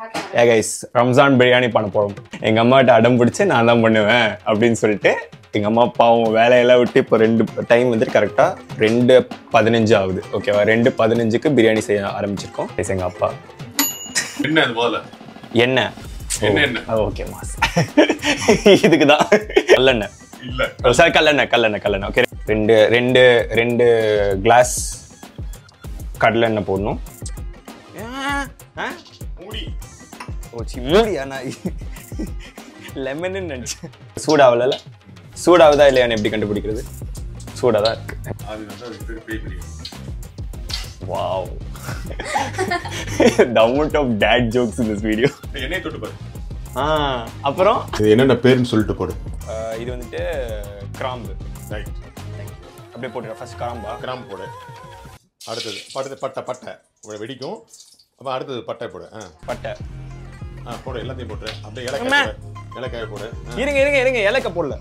ஏ guys Ramzan biryani பண்ண போகிறோம் எங்கள் அம்மாட்ட அடம் பிடிச்சி நான் தான் பண்ணுவேன் அப்படின்னு சொல்லிட்டு எங்கள் அம்மா பாவம் வேலையெல்லாம் விட்டு இப்போ ரெண்டு டைம் வந்துட்டு கரெக்டாக ரெண்டு பதினஞ்சு ஆகுது ஓகேவா ரெண்டு பதினஞ்சுக்கு பிரியாணி செய்ய ஆரம்பிச்சிருக்கோம் ப்ளஸ் எங்கள் அப்பா என்ன அது முதல்ல என்ன என்ன என்ன? ஓகே மாஸ் இதுக்கு தான் கல்லெண்ணெய் இல்ல சார் கல்லெண்ணெய் கல்லெண்ணெய் கல்லெண்ணெய் ஓகே ரெண்டு ரெண்டு ரெண்டு கிளாஸ் கடலெண்ணெய் போடணும் ஆ மூடி ஓச்சி மூடியா நான் லெமன்னு நினச்சேன் சூடாகல சூடாகுதா இல்லையான்னு எப்படி கண்டுபிடிக்கிறது சூடாக தான் இருக்கு அது வந்து அதுக்கு பேர் பேய் biryani wow the amount of dad jokes in this video எண்ணெய் தொட்டு பாரு ஆ அப்புறம் இது என்னென்ன பேருன்னு சொல்லிட்டு போடு அஹ், இது வந்துட்டு கிராம்பு ரைட் அப்படியே போட்டுருக்கேன் ஃபர்ஸ்ட் கிராம்பா கிராம் போடு அடுத்தது பட்டை பட்டை பட்டை உங்களை வெடிக்கும் அப்போ அடுத்தது பட்டை போடு ஆ பட்டை ஆ போடு எல்லாத்தையும் போட்டு அப்படியே அம்மா. ஏலக்காய் போடு ஏலக்காயை போடு ஆ, இருங்க இருங்க இருங்க ஏலக்காய் போடல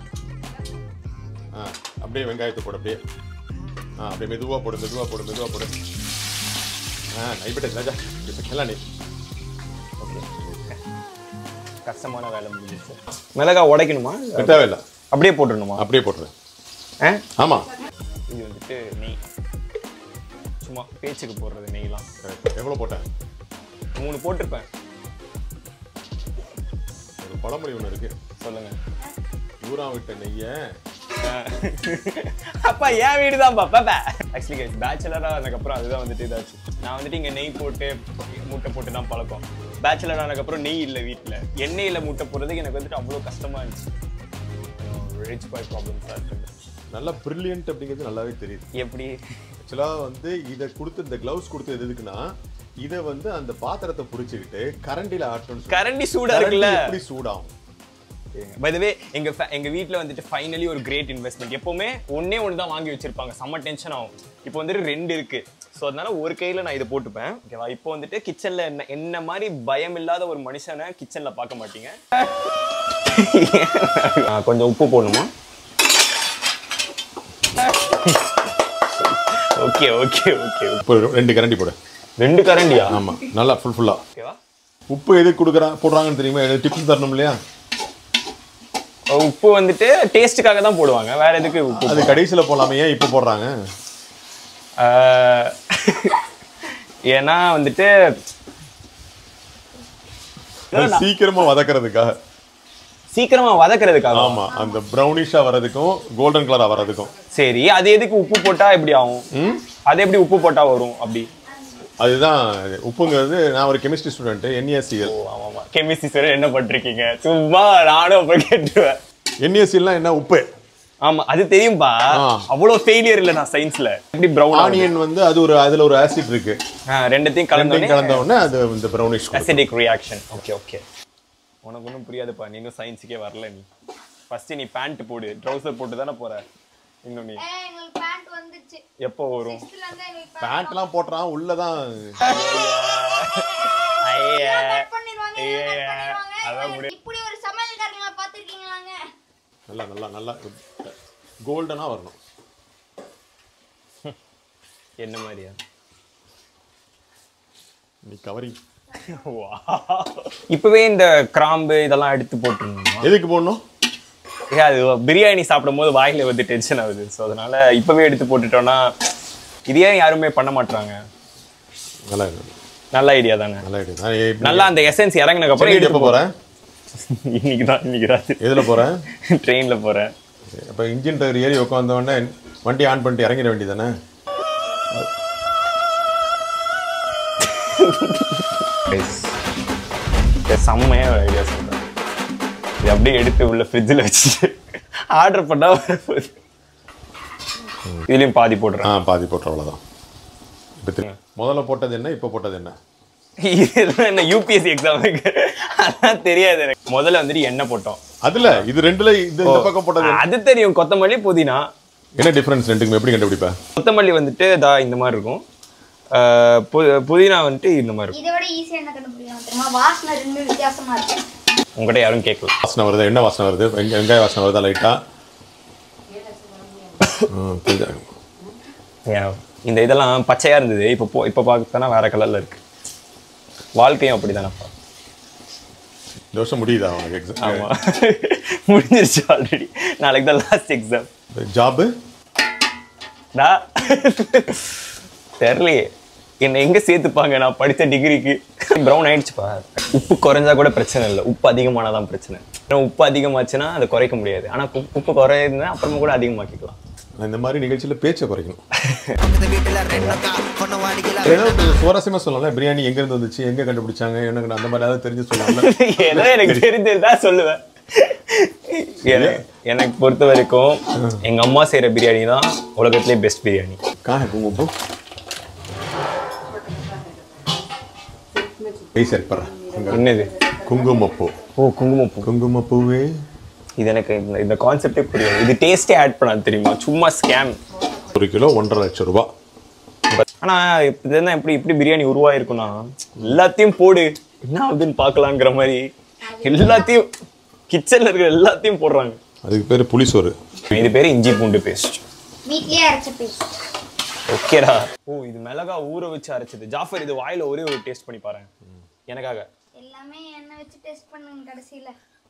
ஆ அப்படியே வெங்காயத்தை போடு அப்படியே ஆ அப்படியே மெதுவாக போடு மெதுவாக போடு மெதுவாக போடு ஆ நைப்பிட்ட ராஜா எல்லாம் நீ ஓகே கஷ்டமான வேலை முடிஞ்சிச்சு மிளகாய் உடைக்கணுமா இல்ல தேவையில்லை அப்படியே போட்டுடணுமா அப்படியே போட்டுரு ஆ ஆமாம் இது வந்துட்டு நெய் சும்மா பேச்சுக்கு போடுறது நெய்லாம் எவ்வளோ போட்டேன் மூணு போட்டிருப்பேன் ஒரு பழமொழி ஒன்று இருக்கு சொல்லுங்க ஊரா விட்ட நெய்யை அப்பா என் வீடு தான் பாப்பா ஆக்சுவலி கைஸ் பேச்சுலராக ஆனதுக்கப்புறம் அதுதான் வந்துட்டு இதாச்சு நான் வந்துட்டு இங்கே நெய் போட்டு முட்டை போட்டு தான் பழக்கம் பேச்சுலர் ஆனதுக்கப்புறம் நெய் இல்லை வீட்டில் எண்ணெயில் முட்டை போடுறதுக்கு எனக்கு வந்துட்டு அவ்வளோ கஷ்டமா இருந்துச்சு ரிச் பாய் ப்ராப்ளம்ஸாக இருக்குது நல்லா பிரில்லியன்ட் அப்படிங்கிறது நல்லாவே தெரியுது எப்படி ஆக்சுவலாக வந்து இதை கொடுத்து இந்த க்ளவுஸ் கொடுத்தது எதுக்குன்னா இதை வந்து அந்த பாத்திரத்தை பிடிச்சிக்கிட்டு கரண்டியில் ஆட்டணும் கரண்டி சூடா இருக்குல்ல எப்படி சூடாகும் பை த வே எங்க fa- எங்க வீட்ல வந்துட்டு ஃபைனலி ஒரு கிரேட் இன்வெஸ்ட்மெண்ட் எப்பவுமே ஒண்ணே ஒன்று தான் வாங்கி வச்சிருப்பாங்க செம்ம டென்ஷன் ஆகும் இப்போ வந்துட்டு ரெண்டு இருக்கு ஸோ அதனால ஒரு கையில நான் இதை போட்டுப்பேன் ஓகேவா இப்போ வந்துட்டு கிச்சன்ல என்ன என்ன மாதிரி பயம் இல்லாத ஒரு மனுஷனை கிச்சன்ல பார்க்க மாட்டீங்க ஆ, கொஞ்சம் உப்பு போடணுமா ஓகே ஓகே ஓகே இப்போ ரெண்டு கரண்டி போடு ரெண்டு கரண்டியா ஆமாம் நல்லா ஃபுல் ஃபுல்லாக ஓகேவா உப்பு எதுக்கு கொடுக்குறா போடுறாங்கன்னு தெரியுமா டிப்ஸ் தரணும் இல்லையா உப்பு வந்துட்டு டேஸ்ட்டுக்காக தான் போடுவாங்க வேற எதுக்கு உப்பு அது கடைசியில் போடலாமே ஏன் இப்போ போடுறாங்க ஆஹ் ஏன்னா வந்துட்டு அது சீக்கிரமா வதக்கிறதுக்காக சீக்கிரமா வதக்குறதுக்காக ஆமா அந்த ப்ரௌனிஷா வர்றதுக்கும் கோல்டன் கலரா வர்றதுக்கும் சரி அது எதுக்கு உப்பு போட்டா எப்படி ஆகும் அது எப்படி உப்பு போட்டா வரும் அப்படி அதுதான் உப்புங்கிறது நான் ஒரு கெமிஸ்ட்ரி ஸ்டூடெண்ட் என்ஏசிஎல் ஓ ஆமா ஆமா கெமிஸ்ட்ரி சார் என்ன பண்றீங்க சும்மா நானும் அப்ப கேட்டுருவேன் என்ஏசிஎல்லாம் என்ன உப்பு ஆமா அது தெரியும்பா ஆ. அவ்வளவு ஃபெயிலியர் இல்ல நான் சயின்ஸ்ல எப்படி ப்ரௌன் ஆனியன் வந்து அது ஒரு அதுல ஒரு ஆசிட் இருக்கு ரெண்டத்தையும் ரெண்டையும் கலந்தோடனே கலந்த உடனே அது இந்த brownish acidic reaction okay okay உனக்கு ஒன்றும் புரியாதுப்பா நீ இன்னும் சயின்ஸுக்கே வரல நீ ஃபர்ஸ்ட் நீ பேண்ட் போடு ட்ரௌசர் போட்டு தானே போற இன்னும் நீ ஏய், எங்களுக்கு பேண்ட் வந்துச்சு எப்போ வரும் சிக்ஸ்த்ல இருந்து எங்களுக்கு பேண்ட் எல்லாம் போட்டுறான் உள்ளதான் ஐயா கட் பண்ணிடுவாங்க ஐயா, கட் பண்ணிடுவாங்க அதான் முடி- இப்படி ஒரு சமையல்காரங்களை பார்த்திருக்கீங்களாங்க நல்லா நல்லா நல்லா கோல்டனா வரணும் என்ன மாதிரியா நீ கவரி இப்பவே இந்த கிராம்பு இதெல்லாம் எடுத்து போட்டுருணுமா எதுக்கு போடணும் ஏன் அது பிரியாணி சாப்பிடும் போது வாயில வந்து டென்ஷன் ஆகுது ஸோ அதனால இப்பவே எடுத்து போட்டுட்டோம்னா இது ஏன் யாருமே பண்ண மாட்டாங்க நல்லா இருக்கு நல்ல ஐடியா தானே நல்லா இருக்கு நான் எப்படி- நல்லா அந்த எசன்ஸ் இறங்கினதுக்கு அப்புறம் சென்னைக்கு எடுத்து எப்போ போறேன் இன்னைக்கு தான் இன்னைக்கு தான் எதுல போறேன் ட்ரெயின்ல போறேன் அப்ப இன்ஜின் டயர் ஏறி உட்காந்த உடனே வண்டி ஆன் பண்ணிட்டு இறங்கிட வேண்டியதானே செம்மையா ஒரு ஐடியா சொல்றேன் இது அப்படியே எடுத்து உள்ள ஃப்ரிட்ஜில் வச்சுட்டு ஆர்டர் பண்ணா வரப்போகுது இதுலயும் பாதி போடுறேன் ஆ பாதி போட்ட அவ்வளோதான் இப்போ திரு- முதல்ல போட்டது என்ன இப்போ போட்டது என்ன இதெல்லாம் என்ன யூபிஎஸ்சி எக்ஸாமுக்கு அதான் தெரியாது எனக்கு முதல்ல வந்துட்டு எண்ணெய் போட்டோம் அதுல இது ரெண்டுல இது இந்த பக்கம் போட்டது என்ன? அது தெரியும் கொத்தமல்லி புதினா என்ன டிஃபரன்ஸ் ரெண்டுக்கும் எப்படி கண்டுபிடிப்ப கொத்தமல்லி வந்துட்டு இதா இந்த மாதிரி இருக்கும் ஆஹ் பு- புதினா வந்துட்டு இந்த மாதிரி இருக்கும் இதை விட ஈஸியா என்ன கண்டுபிடிக்கலாம் தெரியுமா வாசனை ரெண்டுமே வித்தியாசமா இருக்கு உங்ககிட்ட யாரும் கேட்கல வாசனை வருது என்ன வாசனை வருது வெங்க- வெங்காய வாசனை வருதா லைட்டா Yeah. இந்த இதெல்லாம் பச்சையா இருந்தது இப்போ போ இப்போ பார்த்தோன்னா வேற கலர்ல இருக்கு வாழ்க்கையும் அப்படிதானப்பா இந்த வருஷம் முடியுதா உனக்கு எக்ஸாம் ஆமா முடிஞ்சிருச்சு ஆல்ரெடி நாளைக்கு தான் லாஸ்ட் எக்ஸாம் ஜாபு டா தெரியலையே என்னை எங்க சேர்த்துப்பாங்க நான் படித்த டிகிரிக்கு ப்ரௌன் ஆயிடுச்சுப்பா உப்பு குறைஞ்சா கூட பிரச்சனை இல்லை உப்பு அதிகமானாதான் பிரச்சனை ஏன்னா உப்பு அதிகமாச்சுன்னா அதை குறைக்க முடியாது ஆனா உப்பு- உப்பு குறையுதுன்னா அப்புறமா கூட அதிகமாக்கிக்கலாம் நான் இந்த மாதிரி நிகழ்ச்சியில் பேச்சை குறைக்கணும் ஏதாவது சுவாரஸ்யமா சொல்லலாம் பிரியாணி எங்க இருந்து வந்துச்சு எங்க கண்டுபிடிச்சாங்க எனக்கு அந்த மாதிரி ஏதாவது தெரிஞ்சு சொல்லலாம்ல ஏதோ எனக்கு தெரிஞ்சதுதா சொல்லுவேன் எனக்கு- எனக்கு பொறுத்த வரைக்கும் எங்க அம்மா செய்யற பிரியாணி தான் உலகத்திலே பெஸ்ட் பிரியாணி காஹ குங்குமப்பூ பேசி இருப்பறேன் என்னது குங்குமப்பூ ஓ குங்குமப்பூ குங்குமப்பூவே இது எனக்கு இந்த- இந்த கான்செப்டே புரியாது இது டேஸ்டே ஆட் பண்ணாது தெரியுமா சும்மா ஸ்கேம் ஒரு கிலோ ஒன்றரை லட்சம் ரூபாய் ஆனா இதுதான் எப்படி இப்படி பிரியாணி உருவாயிருக்கும்னா எல்லாத்தையும் போடு என்ன ஆகுதுன்னு பார்க்கலாங்கிற மாதிரி எல்லாத்தையும் கிச்சன்ல இருக்கிற எல்லாத்தையும் போடுறாங்க அதுக்கு பேர் புளிசோறு இது பேரு இஞ்சி பூண்டு பேஸ்ட் வீட்லயே அரைச்ச பேஸ்ட் ஓகேடா ஓ இது மிளகா ஊற வச்சு அரைச்சது ஜாஃபர் இது வாயில ஒரே ஒரு டேஸ்ட் பண்ணி பாருங்க எனக்காக எல்லாமே எண்ணெய் வச்சு டெஸ்ட் பண்ணுங்க கடைசியில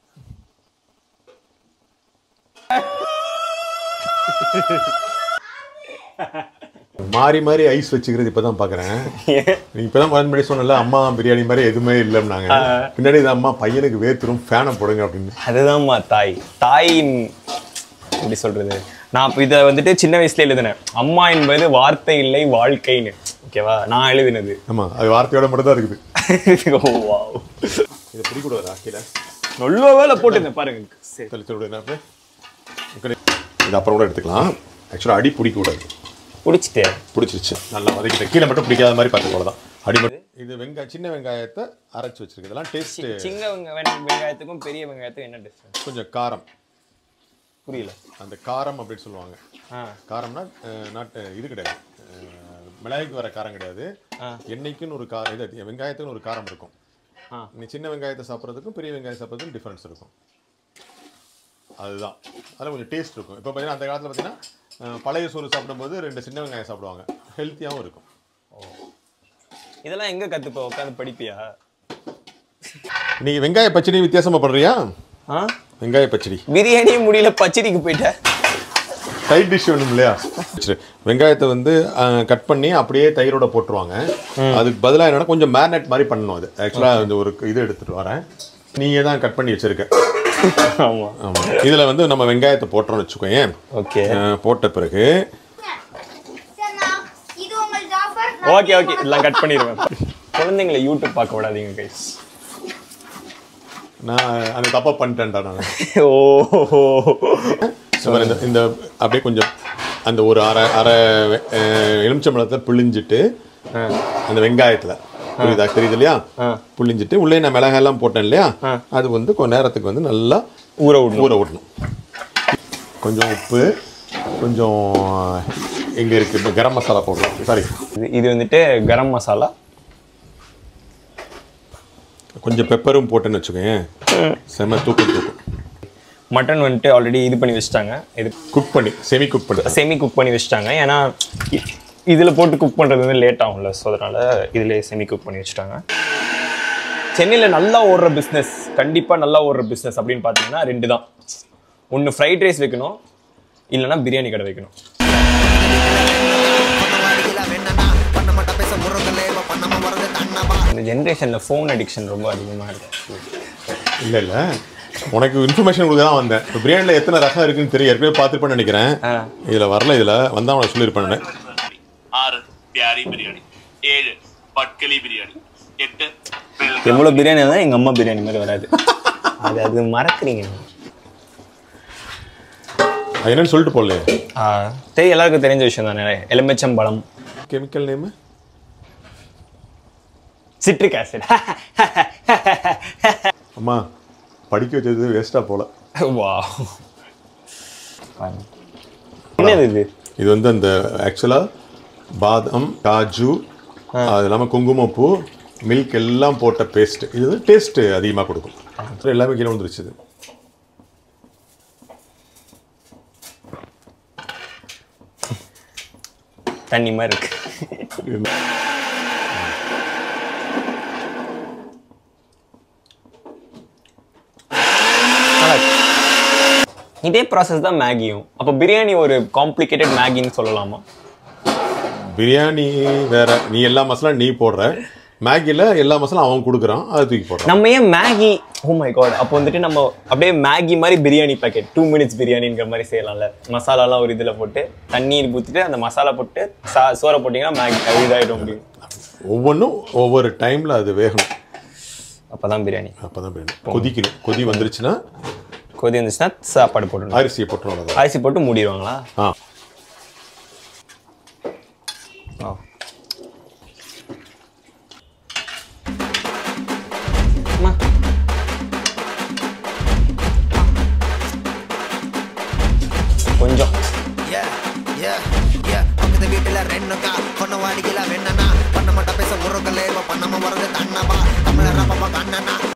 மாறி மாறி ஐஸ் வச்சுக்கிறது இப்பதான் பாக்குறேன் நீ இப்பதான் பதினஞ்சு மணி சொன்னல அம்மா பிரியாணி மாதிரி எதுவுமே இல்லைன்னாங்க பின்னாடி இது அம்மா பையனுக்கு வேர்த்துரும் ஃபேனை போடுங்க அப்படின்னு அதுதான்மா தாய் தாயின் எப்படி சொல்றது நான் இப்ப இதை வந்துட்டு சின்ன வயசுல எழுதினேன் அம்மா என்பது வார்த்தை இல்லை வாழ்க்கைன்னு ஓகேவா நான் எழுதினது ஆமா அது வார்த்தையோட மட்டும் தான் இருக்குது ஓ wow. இதை பிடிக்கூடாதா கீழே நல்ல வேலை போட்டுருந்தேன் பாருங்க சரி. தெளிச்சு விடு என்ன அப்படி? உட்காரு. இது அப்புறம் கூட எடுத்துக்கலாம் ஆக்சுவலாக அடி பிடிக்க கூடாது பிடிச்சிட்டேன் பிடிச்சிருச்சு நல்லா வதக்கிட்டேன் கீழே மட்டும் பிடிக்காத மாதிரி பார்த்து போல தான் அடி மட்டும் இது வெங்காயம் சின்ன வெங்காயத்தை அரைச்சு வச்சிருக்கு இதெல்லாம் டேஸ்ட் சின்ன வெங்க- வெங்க- வெங்காயத்துக்கும் பெரிய வெங்காயத்துக்கும் என்ன டிஃபரன்ஸ் கொஞ்சம் காரம் புரியல அந்த காரம் அப்படின்னு சொல்லுவாங்க ஆ காரம்னா அஹ், நாட்டு இது கிடையாது அஹ், மிளகாய்க்கு வர காரம் கிடையாது ஆ. எண்ணெய்க்குன்னு ஒரு காரம் இது வெங்காயத்துக்குன்னு ஒரு காரம் இருக்கும் ஆ. நீ சின்ன வெங்காயத்தை சாப்பிட்றதுக்கும் பெரிய வெங்காயம் சாப்பிட்றதுக்கும் டிஃப்ரென்ஸ் இருக்கும் அதுதான் அதில் கொஞ்சம் டேஸ்ட் இருக்கும் இப்போ பார்த்தீங்கன்னா அந்த காலத்தில் பார்த்தீங்கன்னா அஹ், பழைய சோறு சாப்பிடும்போது ரெண்டு சின்ன வெங்காயம் சாப்பிடுவாங்க ஹெல்த்தியாகவும் இருக்கும் இதெல்லாம் எங்க கத்துப்ப உட்காந்து படிப்பியா நீங்கள் வெங்காய பச்சடி வித்தியாசமாக பண்ணுறியா ஆ வெங்காய பச்சடி பிரியாணியே முடியல பச்சடிக்கு போயிட்ட சைட் டிஷ் வேணும் இல்லையா சரி வெங்காயத்தை வந்து கட் பண்ணி அப்படியே தயிரோட போட்டுருவாங்க அதுக்கு பதிலாக என்னன்னா கொஞ்சம் மேரினேட் மாதிரி பண்ணணும் அது ஆக்சுவலாக அந்த ஒரு இது எடுத்துட்டு வரேன் நீயே தான் கட் பண்ணி வச்சிருக்க ஆமா ஆமாம் இதில் வந்து நம்ம வெங்காயத்தை போட்டுறோம்னு வச்சுக்கோயேன் ஓகே அஹ், போட்ட பிறகு சரி நான் இது உங்கள் ஜாஃபர் ஓகே ஓகே இதெல்லாம் கட் பண்ணிடுவேன் குழந்தைங்களை யூடியூப் பார்க்க விடாதீங்க கைஸ் நான் அந்த தப்பா பண்ணிட்டேன்டா நான் ஓ சுமார் இந்த இந்த அப்படியே கொஞ்சம் அந்த ஒரு அரை அரை அஹ், எலுமிச்சம்பழத்தை பிழிஞ்சிட்டு அந்த வெங்காயத்தில் புரியுதா தெரியுது இல்லையா புழிஞ்சிட்டு உள்ளே நான் மிளகாயெல்லாம் போட்டேன் இல்லையா அது வந்து கொஞ்ச நேரத்துக்கு வந்து நல்லா ஊற விடணும் ஊற விடணும் கொஞ்சம் உப்பு கொஞ்சம் எங்க இருக்கு இப்போ கரம் மசாலா போடுறோம் சாரி இது இது வந்துட்டு கரம் மசாலா கொஞ்சம் பெப்பரும் போட்டேன்னு வச்சுக்கோங்க செம தூக்கம் தூக்கும் மட்டன் வந்துட்டு ஆல்ரெடி இது பண்ணி வச்சுட்டாங்க இது குக் பண்ணி செமி குக் பண்ணி செமி குக் பண்ணி வச்சுட்டாங்க ஏன்னா இ- இதுல போட்டு குக் பண்றது வந்து லேட் ஆகும்ல ஸோ அதனால இதுலயே செமி குக் பண்ணி வச்சுட்டாங்க சென்னையில் நல்லா ஓடுற பிஸ்னஸ் கண்டிப்பாக நல்லா ஓடுற பிஸ்னஸ் அப்படின்னு பார்த்தீங்கன்னா ரெண்டு தான் ஒன்று ஃப்ரைட் ரைஸ் வைக்கணும் இல்லைன்னா பிரியாணி கடை வைக்கணும் இந்த ஜென்ரேஷனில் ஃபோன் அடிக்ஷன் ரொம்ப அதிகமாக இருக்கு இல்ல இல்ல உனக்கு இன்ஃபர்மேஷன் கொடுக்க தான் வந்தேன் இப்போ பிரியாணியில் எத்தனை ரகம் இருக்குன்னு தெரியும் ஏற்கனவே பார்த்துருப்பேன்னு நினைக்கிறேன் இதுல வரல இதுல வந்தா உனக்கு சொல்லியிருப்பேன் நான் ആറ് പ്യാരി ബിരിയാണി ഏഴ് പട്കലി ബിരിയാണി എട്ട് വെൽക്കം எவ்வளோ பிரியாணி இருந்தால் எங்கள் அம்மா பிரியாணி மாதிரி வராது அது அது மறக்கிறீங்க அது என்னன்னு சொல்லிட்டு போடல ஆ, தெரிய எல்லாருக்கும் தெரிஞ்ச விஷயம் தானே எலுமிச்சம்பழம் கெமிக்கல் நேம் சிட்ரிக் ஆசிட் அம்மா படிக்க வச்சது வேஸ்டா போல வா என்னது இது இது வந்து அந்த ஆக்சுவலா பாதாம் காஜு அது இல்லாமல் குங்குமப்பூ மில்க் எல்லாம் போட்ட பேஸ்ட் இது வந்து டேஸ்ட் அதிகமாக கொடுக்கும் So, எல்லாமே கீழே வந்துருச்சு இது தண்ணி மாதிரி இருக்கு இதே ப்ராசஸ் தான் மேகியும் அப்போ பிரியாணி ஒரு காம்ப்ளிகேட்டட் மேகின்னு சொல்லலாமா பிரியாணி வேற நீ எல்லா மசாலா நீ போடுற மேகியில் எல்லா மசாலா அவன் கொடுக்குறான் அதை தூக்கி போடுறான் நம்ம ஏன் மேகி ஓ மை காட் அப்போ வந்துட்டு நம்ம அப்படியே மேகி மாதிரி பிரியாணி பாக்கெட் டூ மினிட்ஸ் பிரியாணிங்கிற மாதிரி செய்யலாம்ல மசாலாலாம் ஒரு இதில் போட்டு தண்ணீர் ஊற்றிட்டு அந்த மசாலா போட்டு சா சோறை போட்டிங்கன்னா மேகி இதாகிடும் அப்படின்னு ஒவ்வொன்றும் ஒவ்வொரு டைமில் அது வேகணும் அப்போ தான் பிரியாணி அப்போ தான் வேணும் கொதிக்கணும் கொதி வந்துருச்சுன்னா கொதி வந்துச்சுன்னா சாப்பாடு போட்டுணும் அரிசியை போட்டுரும் அவ்வளோதான் அரிசி போட்டு மூடிடுவாங்களா ஆ